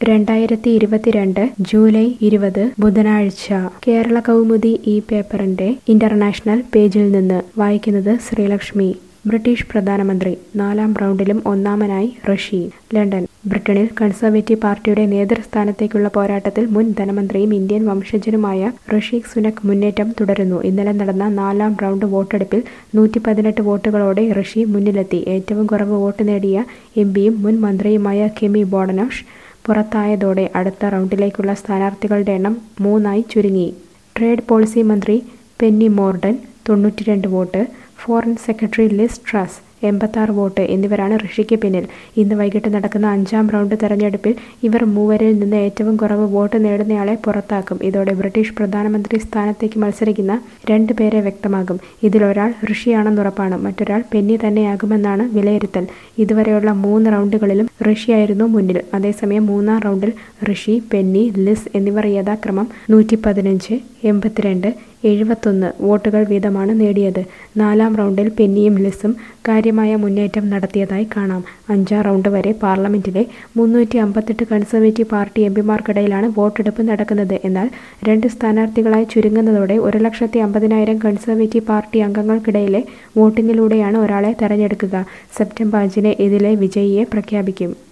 രണ്ടായിരത്തി ഇരുപത്തിരണ്ട് ജൂലൈ ഇരുപത് ബുധനാഴ്ച കേരള കൗമുദി ഈ പേപ്പറിന്റെ ഇന്റർനാഷണൽ പേജിൽ നിന്ന് വായിക്കുന്നത് ശ്രീലക്ഷ്മി ബ്രിട്ടീഷ് പ്രധാനമന്ത്രി നാലാം റൗണ്ടിലും ഒന്നാമനായി റഷീദ് ലണ്ടൻ ബ്രിട്ടനിൽ കൺസർവേറ്റീവ് പാർട്ടിയുടെ നേതൃസ്ഥാനത്തേക്കുള്ള പോരാട്ടത്തിൽ മുൻ ധനമന്ത്രിയും ഇന്ത്യൻ വംശജനുമായ ഋഷിക് സുനക് മുന്നേറ്റം തുടരുന്നു ഇന്നലെ നടന്ന നാലാം റൗണ്ട് വോട്ടെടുപ്പിൽ നൂറ്റി പതിനെട്ട് വോട്ടുകളോടെ ഋഷി മുന്നിലെത്തി ഏറ്റവും കുറവ് വോട്ട് നേടിയ എം പിയും മുൻ മന്ത്രിയുമായ കെമി ബോഡനോഷ് പുറത്തായതോടെ അടുത്ത റൗണ്ടിലേക്കുള്ള സ്ഥാനാർത്ഥികളുടെ എണ്ണം മൂന്നായി ചുരുങ്ങി ട്രേഡ് പോളിസി മന്ത്രി പെന്നി മോർഡൻ തൊണ്ണൂറ്റിരണ്ട് vote foreign secretary Liz Truss എൺപത്താറ് വോട്ട് എന്നിവരാണ് ഋഷിക്ക് പിന്നിൽ ഇന്ന് വൈകിട്ട് നടക്കുന്ന അഞ്ചാം റൗണ്ട് തെരഞ്ഞെടുപ്പിൽ ഇവർ മൂവരിൽ നിന്ന് ഏറ്റവും കുറവ് വോട്ട് നേടുന്നയാളെ പുറത്താക്കും ഇതോടെ ബ്രിട്ടീഷ് പ്രധാനമന്ത്രി സ്ഥാനത്തേക്ക് മത്സരിക്കുന്ന രണ്ട് പേരെ വ്യക്തമാകും ഇതിലൊരാൾ ഋഷിയാണെന്നുറപ്പാണ് മറ്റൊരാൾ പെന്നി തന്നെയാകുമെന്നാണ് വിലയിരുത്തൽ ഇതുവരെയുള്ള മൂന്ന് റൗണ്ടുകളിലും ഋഷിയായിരുന്നു മുന്നിൽ അതേസമയം മൂന്നാം റൗണ്ടിൽ ഋഷി പെന്നി ലിസ് എന്നിവർ യഥാക്രമം നൂറ്റി പതിനഞ്ച് എൺപത്തിരണ്ട് എഴുപത്തൊന്ന് വോട്ടുകൾ വീതമാണ് നേടിയത് നാലാം റൗണ്ടിൽ പെന്നിയും ലിസും കാര്യമായ മുന്നേറ്റം നടത്തിയതായി കാണാം അഞ്ചാം റൗണ്ട് വരെ പാർലമെന്റിലെ മുന്നൂറ്റി അമ്പത്തെട്ട് കൺസർവേറ്റീവ് പാർട്ടി എംപിമാർക്കിടയിലാണ് വോട്ടെടുപ്പ് നടക്കുന്നത് എന്നാൽ രണ്ട് സ്ഥാനാർത്ഥികളായി ചുരുങ്ങുന്നതോടെ ഒരു ലക്ഷത്തി അമ്പതിനായിരം കൺസർവേറ്റീവ് പാർട്ടി അംഗങ്ങൾക്കിടയിലെ വോട്ടിങ്ങിലൂടെയാണ് ഒരാളെ തെരഞ്ഞെടുക്കുക സെപ്റ്റംബർ അഞ്ചിന് ഇതിലെ വിജയിയെ പ്രഖ്യാപിക്കും